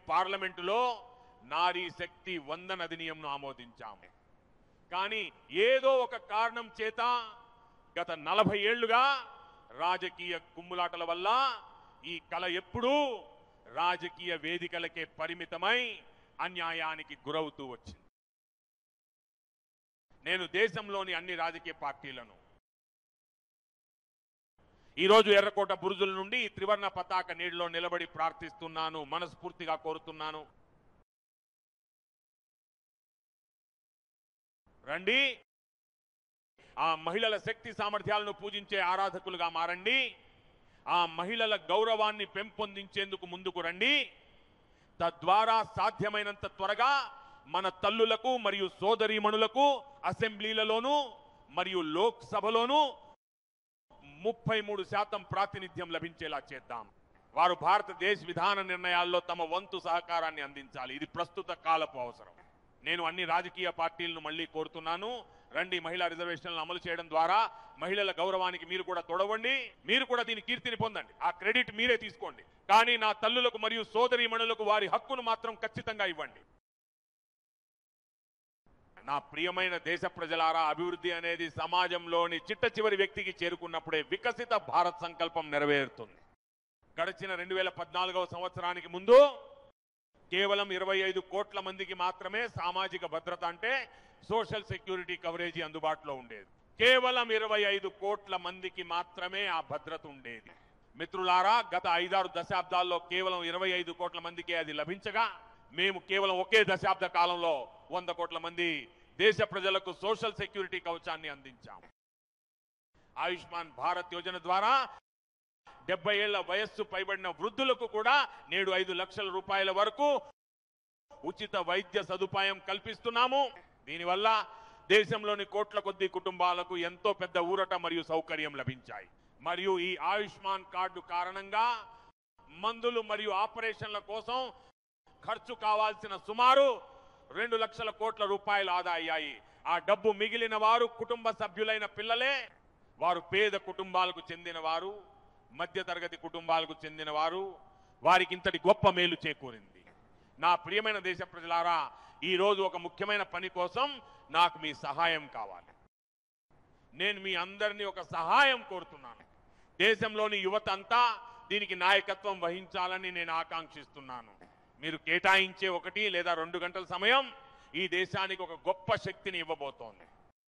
పార్లమెంటులో నారీ శక్తి వందన అధినియంను ఆమోదించాము కానీ ఏదో ఒక కారణం చేత గత నలభై ఏళ్లుగా రాజకీయ కుమ్ములాటల వల్ల ఈ కళ ఎప్పుడూ రాజకీయ వేదికలకే పరిమితమై అన్యాయానికి గురవుతూ వచ్చింది నేను దేశంలోని అన్ని రాజకీయ పార్టీలను ఈరోజు ఎర్రకోట బురుజుల నుండి ఈ త్రివర్ణ పతాక నీటిలో నిలబడి ప్రార్థిస్తున్నాను మనస్ఫూర్తిగా కోరుతున్నాను రండి ఆ మహిళల శక్తి సామర్థ్యాలను పూజించే ఆరాధకులుగా మారండి ఆ మహిళల గౌరవాన్ని పెంపొందించేందుకు ముందుకు రండి తద్వారా సాధ్యమైనంత త్వరగా మన తల్లులకు మరియు సోదరీమణులకు అసెంబ్లీలలోనూ మరియు లోక్సభలోనూ ముప్పై మూడు శాతం ప్రాతినిధ్యం లభించేలా చేద్దాం వారు భారతదేశ విధాన నిర్ణయాల్లో తమ వంతు సహకారాన్ని అందించాలి ఇది ప్రస్తుత కాలపు అవసరం నేను అన్ని రాజకీయ పార్టీలను మళ్ళీ కోరుతున్నాను రండి మహిళా రిజర్వేషన్లను అమలు చేయడం ద్వారా మహిళల గౌరవానికి మీరు కూడా తొడవండి మీరు కూడా దీని కీర్తిని పొందండి ఆ క్రెడిట్ మీరే తీసుకోండి కానీ నా తల్లులకు మరియు సోదరీమణులకు వారి హక్కును మాత్రం ఖచ్చితంగా ఇవ్వండి నా ప్రియమైన దేశ ప్రజలారా అభివృద్ధి అనేది సమాజంలోని చిట్ట చివరి వ్యక్తికి చేరుకున్నప్పుడే వికసిత భారత్ సంకల్పం నెరవేరుతుంది గడిచిన రెండు వేల పద్నాలుగవ సంవత్సరానికి ముందు కేవలం ఇరవై ఐదు కోట్ల మందికి మాత్రమే సామాజిక భద్రత అంటే సోషల్ సెక్యూరిటీ కవరేజీ అందుబాటులో ఉండేది కేవలం ఇరవై ఐదు కోట్ల మందికి మాత్రమే ఆ భద్రత ఉండేది మిత్రులారా గత ఐదారు దశాబ్దాల్లో కేవలం ఇరవై ఐదు కోట్ల మందికే అది లభించగా మేము కేవలం ఒకే దశాబ్ద కాలంలో వంద కోట్ల మంది దేశ ప్రజలకు సోషల్ సెక్యూరిటీ కవచాన్ని అందించాం ఆయుష్మాన్ భారత్ యోజన ద్వారా డెబ్బై ఏళ్ల వయస్సు పైబడిన వృద్ధులకు కూడా నేడు ఐదు లక్షల రూపాయల వరకు ఉచిత వైద్య సదుపాయం కల్పిస్తున్నాము దీనివల్ల దేశంలోని కోట్ల కొద్ది కుటుంబాలకు ఎంతో పెద్ద ఊరట మరియు సౌకర్యం లభించాయి మరియు ఈ ఆయుష్మాన్ కార్డు కారణంగా మందులు మరియు ఆపరేషన్ల కోసం ఖర్చు కావాల్సిన సుమారు రెండు లక్షల కోట్ల రూపాయలు ఆదా అయ్యాయి ఆ డబ్బు మిగిలిన వారు కుటుంబ సభ్యులైన పిల్లలే వారు పేద కుటుంబాలకు చెందిన వారు మధ్యతరగతి కుటుంబాలకు చెందిన వారు వారికి ఇంతటి గొప్ప మేలు చేకూరింది నా ప్రియమైన దేశ ప్రజలారా ఈ రోజు ఒక ముఖ్యమైన పని కోసం నాకు మీ సహాయం కావాలి నేను మీ అందరినీ ఒక సహాయం కోరుతున్నాను దేశంలోని యువత అంతా దీనికి నాయకత్వం వహించాలని నేను ఆకాంక్షిస్తున్నాను మీరు కేటాయించే ఒకటి లేదా రెండు గంటల సమయం ఈ దేశానికి ఒక గొప్ప శక్తిని ఇవ్వబోతోంది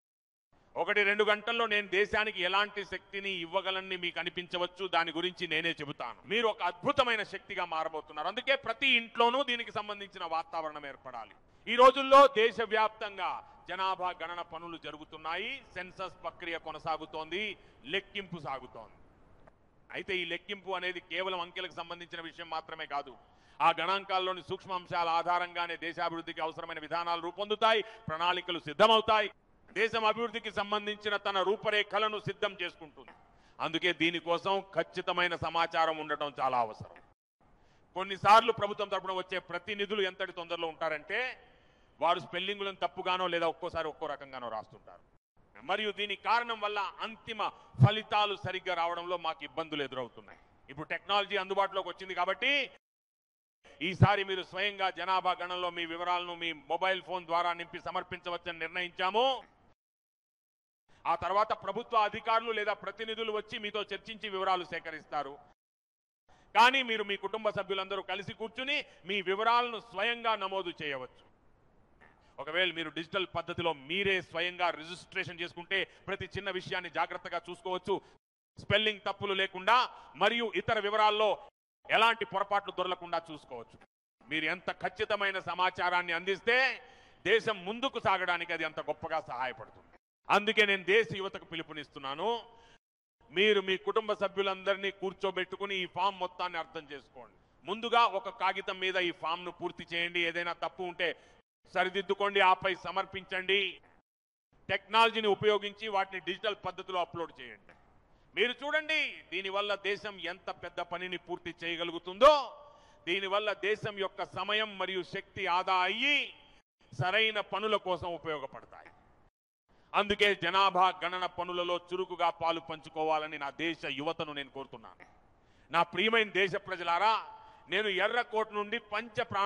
ఒకటి రెండు గంటల్లో నేను దేశానికి ఎలాంటి శక్తిని ఇవ్వగలని మీకు అనిపించవచ్చు దాని గురించి నేనే చెబుతాను మీరు ఒక అద్భుతమైన శక్తిగా మారబోతున్నారు అందుకే ప్రతి ఇంట్లోనూ దీనికి సంబంధించిన వాతావరణం ఏర్పడాలి ఈ రోజుల్లో దేశవ్యాప్తంగా జనాభా గణన పనులు జరుగుతున్నాయి సెన్సస్ ప్రక్రియ కొనసాగుతోంది లెక్కింపు సాగుతోంది అయితే ఈ లెక్కింపు అనేది కేవలం అంకెలకు సంబంధించిన విషయం మాత్రమే కాదు ఆ గణాంకాల్లోని సూక్ష్మాంశాల ఆధారంగానే దేశాభివృద్ధికి అవసరమైన విధానాలు రూపొందుతాయి ప్రణాళికలు సిద్ధమవుతాయి దేశం అభివృద్ధికి సంబంధించిన తన రూపరేఖలను సిద్ధం చేసుకుంటుంది అందుకే దీనికోసం ఖచ్చితమైన సమాచారం ఉండటం చాలా అవసరం కొన్నిసార్లు ప్రభుత్వం తరపున వచ్చే ప్రతినిధులు ఎంతటి తొందరలో ఉంటారంటే వారు స్పెల్లింగులను తప్పుగానో లేదా ఒక్కోసారి ఒక్కో రకంగానో రాస్తుంటారు మరియు దీని కారణం వల్ల అంతిమ ఫలితాలు సరిగ్గా రావడంలో మాకు ఇబ్బందులు ఎదురవుతున్నాయి ఇప్పుడు టెక్నాలజీ అందుబాటులోకి వచ్చింది కాబట్టి ఈసారి మీరు స్వయంగా జనాభా గణనలో మీ వివరాలను మీ మొబైల్ ఫోన్ ద్వారా నింపి సమర్పించవచ్చని నిర్ణయించాము ఆ తర్వాత ప్రభుత్వ అధికారులు లేదా ప్రతినిధులు వచ్చి మీతో చర్చించి వివరాలు సేకరిస్తారు కానీ మీరు మీ కుటుంబ సభ్యులందరూ కలిసి కూర్చుని మీ వివరాలను స్వయంగా నమోదు చేయవచ్చు ఒకవేళ మీరు డిజిటల్ పద్ధతిలో మీరే స్వయంగా రిజిస్ట్రేషన్ చేసుకుంటే ప్రతి చిన్న విషయాన్ని జాగ్రత్తగా చూసుకోవచ్చు స్పెల్లింగ్ తప్పులు లేకుండా మరియు ఇతర వివరాల్లో ఎలాంటి పొరపాట్లు దొరలకుండా చూసుకోవచ్చు మీరు ఎంత ఖచ్చితమైన సమాచారాన్ని అందిస్తే దేశం ముందుకు సాగడానికి అది అంత గొప్పగా సహాయపడుతుంది అందుకే నేను దేశ యువతకు పిలుపునిస్తున్నాను మీరు మీ కుటుంబ సభ్యులందరినీ కూర్చోబెట్టుకుని ఈ ఫామ్ మొత్తాన్ని అర్థం చేసుకోండి ముందుగా ఒక కాగితం మీద ఈ ఫామ్ ను పూర్తి చేయండి ఏదైనా తప్పు ఉంటే సరిదిద్దుకోండి ఆపై సమర్పించండి టెక్నాలజీని ఉపయోగించి వాటిని డిజిటల్ పద్ధతిలో అప్లోడ్ చేయండి మీరు చూడండి దీనివల్ల దేశం ఎంత పెద్ద పనిని పూర్తి చేయగలుగుతుందో దీనివల్ల దేశం యొక్క సమయం మరియు శక్తి ఆదా అయ్యి సరైన పనుల కోసం ఉపయోగపడతాయి అందుకే జనాభా గణన పనులలో చురుకుగా పాలు పంచుకోవాలని నా దేశ యువతను నేను కోరుతున్నాను నా ప్రియమైన దేశ ప్రజలారా నేను ఎర్రకోట నుండి పంచ ప్రాణ